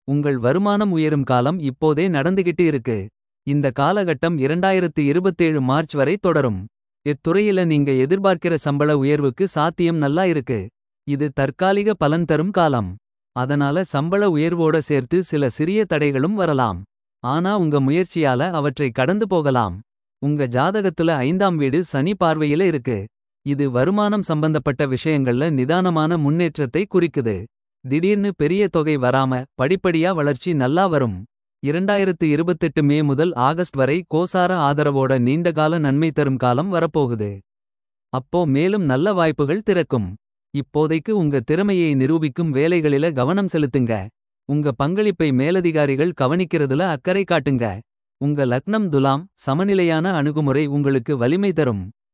உங்கள் வருமானம் உயரும் காலம் இப்போதே நடந்துகிட்டு இருக்கு. இந்த காலகட்டம் 2027 மார்ச் வரை தொடரும். இத்துறையில நீங்க எதிர்பார்க்கிற சம்பள உயர்வுக்கு சாத்தியம் நல்லா இருக்கு. இது தற்காலிக பலன் தரும் காலம். அதனால சம்பள உயர்வோட சேர்த்து சில சிறிய தடைகளும் வரலாம். ஆனா உங்க முயற்சியால அவற்றை கடந்து போகலாம். உங்க ஜாதகத்துல ஐந்தாம் வீடு சனி பார்வையில இருக்கு. இது வருமானம் சம்பந்தப்பட்ட விஷயங்கள்ல நிதானமான முன்னேற்றத்தை குறிக்குது. திடீர்னு பெரிய தொகை வராம படிப்படியா வளர்ச்சி நல்லா வரும். 2028 மே முதல் ஆகஸ்ட் வரை கோசார ஆதரவோட நீண்டகால நன்மை தரும் காலம் வரப்போகுது. அப்போ மேலும் நல்ல வாய்ப்புகள் திறக்கும். இப்போதைக்கு உங்க திறமையை நிரூபிக்கும் வேலைகளில கவனம் செலுத்துங்க. உங்க பங்களிப்பை மேலதிகாரிகள் கவனிக்கிறதுல அக்கறை காட்டுங்க. உங்க லக்னம் துலாம் சமநிலையான அணுகுமுறை உங்களுக்கு வலிமை தரும்.